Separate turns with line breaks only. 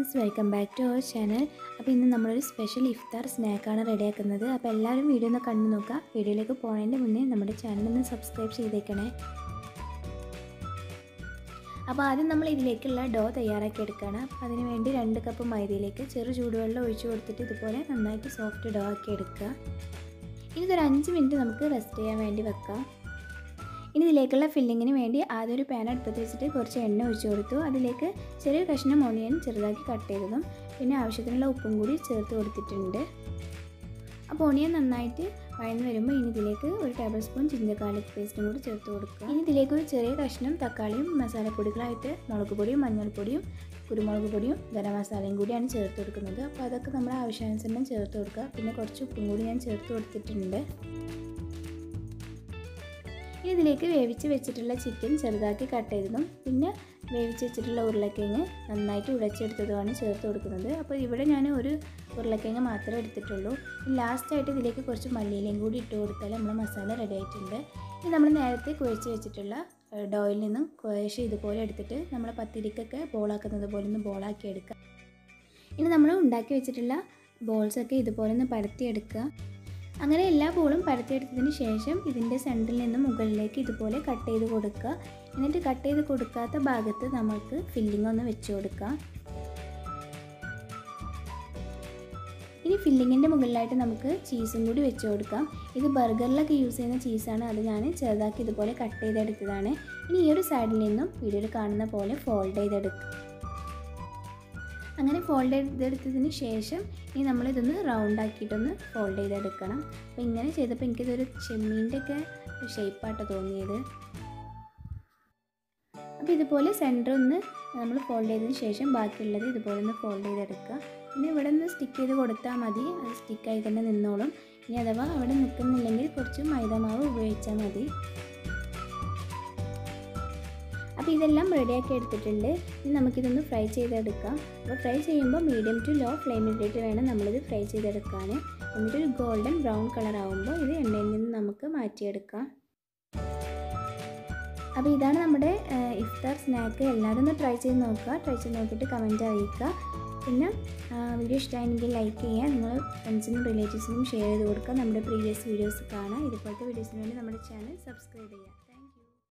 friends welcome back to our channel അപ്പോൾ ഇന്ന് നമ്മളൊരു സ്പെഷ്യൽ ഇഫ്താർ സ്നാക്കാണ് റെഡിയാക്കുന്നത് അപ്പോൾ എല്ലാവരും വീഡിയോ ഒന്ന് കണ്ടു നോക്കുക വീഡിയോയിലേക്ക് പോകുന്നതിൻ്റെ മുന്നേ നമ്മുടെ ചാനൽ ഒന്ന് സബ്സ്ക്രൈബ് ചെയ്തേക്കണേ അപ്പോൾ ആദ്യം നമ്മൾ ഇതിലേക്കുള്ള ഡോ തയ്യാറാക്കി എടുക്കണം അതിന് വേണ്ടി രണ്ട് കപ്പ് മൈദയിലേക്ക് ചെറു ചൂടുവെള്ളം ഒഴിച്ചു കൊടുത്തിട്ട് ഇതുപോലെ നന്നായിട്ട് സോഫ്റ്റ് ഡോ ആക്കി എടുക്കുക ഇനി ഇതൊരു അഞ്ച് മിനിറ്റ് നമുക്ക് റെസ്റ്റ് ചെയ്യാൻ വേണ്ടി വെക്കാം ഇനി ഇതിലേക്കുള്ള ഫില്ലിങ്ങിന് വേണ്ടി ആദ്യം ഒരു പാൻ അടുപ്പത്ത് വെച്ചിട്ട് കുറച്ച് എണ്ണ ഒഴിച്ചു കൊടുത്തു അതിലേക്ക് ചെറിയ കഷ്ണം ഓണിയൻ ചെറുതാക്കി കട്ട് ചെയ്തതും പിന്നെ ആവശ്യത്തിനുള്ള ഉപ്പും കൂടി ചേർത്ത് കൊടുത്തിട്ടുണ്ട് അപ്പോൾ ഓണിയൻ നന്നായിട്ട് വഴന്ന് വരുമ്പോൾ ഇനി ഇതിലേക്ക് ഒരു ടേബിൾ സ്പൂൺ ജിഞ്ചർ ഗാർലിക് പേസ്റ്റും കൂടി ചേർത്ത് കൊടുക്കുക ഇനി ഇതിലേക്ക് ഒരു ചെറിയ കഷ്ണം തക്കാളിയും മസാലപ്പൊടികളായിട്ട് മുളക് പൊടിയും മഞ്ഞൾപ്പൊടിയും കുരുമുളക് പൊടിയും ഗരം മസാലയും കൂടിയാണ് ചേർത്ത് കൊടുക്കുന്നത് അപ്പോൾ അതൊക്കെ നമ്മുടെ ആവശ്യാനുസരണം ചേർത്ത് കൊടുക്കുക പിന്നെ കുറച്ച് ഉപ്പും കൂടി ഞാൻ ചേർത്ത് കൊടുത്തിട്ടുണ്ട് ഇനി ഇതിലേക്ക് വേവിച്ച് വെച്ചിട്ടുള്ള ചിക്കൻ ചെറുതാക്കി കട്ട് ചെയ്തതും പിന്നെ വേവിച്ച് വെച്ചിട്ടുള്ള ഉരുളക്കിഴങ്ങ് നന്നായിട്ട് ഉടച്ചെടുത്തതുമാണ് ചേർത്ത് കൊടുക്കുന്നത് അപ്പോൾ ഇവിടെ ഞാൻ ഒരു ഉരുളക്കിഴങ്ങ് മാത്രമേ എടുത്തിട്ടുള്ളൂ ലാസ്റ്റായിട്ട് ഇതിലേക്ക് കുറച്ച് മല്ലിയിലയും കൂടി ഇട്ട് കൊടുത്താൽ നമ്മൾ മസാല റെഡി ആയിട്ടുണ്ട് ഇനി നമ്മൾ നേരത്തെ കുഴച്ച് വെച്ചിട്ടുള്ള ഡോയിൽ നിന്നും കുഴച്ച് ഇതുപോലെ എടുത്തിട്ട് നമ്മൾ പത്തിരിക്കൊക്കെ ബോളാക്കുന്നത് പോലെ ഒന്ന് ബോളാക്കി എടുക്കുക ഇനി നമ്മൾ ഉണ്ടാക്കി വെച്ചിട്ടുള്ള ബോൾസൊക്കെ ഇതുപോലെ ഒന്ന് പരത്തിയെടുക്കുക അങ്ങനെ എല്ലാ ബോളും പരത്തിയെടുത്തതിന് ശേഷം ഇതിൻ്റെ സെൻറ്ററിൽ നിന്ന് മുകളിലേക്ക് ഇതുപോലെ കട്ട് ചെയ്ത് കൊടുക്കുക എന്നിട്ട് കട്ട് ചെയ്ത് കൊടുക്കാത്ത ഭാഗത്ത് നമുക്ക് ഫില്ലിംഗ് ഒന്ന് വെച്ച് കൊടുക്കാം ഇനി ഫില്ലിങ്ങിൻ്റെ മുകളിലായിട്ട് നമുക്ക് ചീസും കൂടി വെച്ച് കൊടുക്കാം ഇത് ബർഗറിലൊക്കെ യൂസ് ചെയ്യുന്ന ചീസാണ് അത് ഞാൻ ചെറുതാക്കി ഇതുപോലെ കട്ട് ചെയ്തെടുത്തതാണ് ഇനി ഈ ഒരു സൈഡിൽ നിന്നും വീഡിയോയിൽ കാണുന്ന പോലെ ഫോൾഡ് ചെയ്തെടുക്കുക അങ്ങനെ ഫോൾഡ് ചെയ്തെടുത്തതിന് ശേഷം ഇനി നമ്മളിതൊന്ന് റൗണ്ട് ആക്കിയിട്ടൊന്ന് ഫോൾഡ് ചെയ്തെടുക്കണം അപ്പോൾ ഇങ്ങനെ ചെയ്തപ്പോൾ എനിക്കിതൊരു ചെമ്മീൻ്റെ ഒക്കെ ഷേപ്പായിട്ട് തോന്നിയത് അപ്പോൾ ഇതുപോലെ സെൻറ്റർ ഒന്ന് നമ്മൾ ഫോൾഡ് ചെയ്തതിന് ശേഷം ബാക്കിയുള്ളത് ഇതുപോലെ ഒന്ന് ഫോൾഡ് ചെയ്തെടുക്കുക പിന്നെ ഇവിടെ ഒന്ന് സ്റ്റിക്ക് ചെയ്ത് കൊടുത്താൽ മതി അത് സ്റ്റിക്കായി തന്നെ നിന്നോളും ഇനി അഥവാ അവിടെ നിൽക്കുന്നില്ലെങ്കിൽ കുറച്ച് മൈദമാവ് ഉപയോഗിച്ചാൽ മതി അപ്പോൾ ഇതെല്ലാം റെഡിയാക്കി എടുത്തിട്ടുണ്ട് ഇനി നമുക്കിതൊന്ന് ഫ്രൈ ചെയ്തെടുക്കാം അപ്പോൾ ഫ്രൈ ചെയ്യുമ്പോൾ മീഡിയം ടു ലോ ഫ്ലെയിമിലിട്ടിട്ട് വേണം നമ്മളിത് ഫ്രൈ ചെയ്തെടുക്കാൻ എന്നിട്ടൊരു ഗോൾഡൻ ബ്രൗൺ കളർ ആകുമ്പോൾ ഇത് എണ്ണയിൽ നിന്ന് നമുക്ക് മാറ്റിയെടുക്കാം അപ്പോൾ ഇതാണ് നമ്മുടെ ഇഫ്താർ സ്നാക്ക് എല്ലാവരും ഒന്ന് ട്രൈ ചെയ്ത് നോക്കുക ട്രൈ ചെയ്ത് നോക്കിയിട്ട് കമൻറ്റ് അറിയിക്കുക പിന്നെ വീഡിയോ ഇഷ്ടമായെങ്കിൽ ലൈക്ക് ചെയ്യുക നിങ്ങൾ ഫ്രണ്ട്സിനും റിലേറ്റീവ്സിനും ഷെയർ ചെയ്ത് കൊടുക്കുക നമ്മുടെ പ്രീവിയസ് വീഡിയോസ് കാണാം ഇതുപോലത്തെ വീഡിയോസിന് വേണ്ടി നമ്മുടെ ചാനൽ സബ്സ്ക്രൈബ് ചെയ്യുക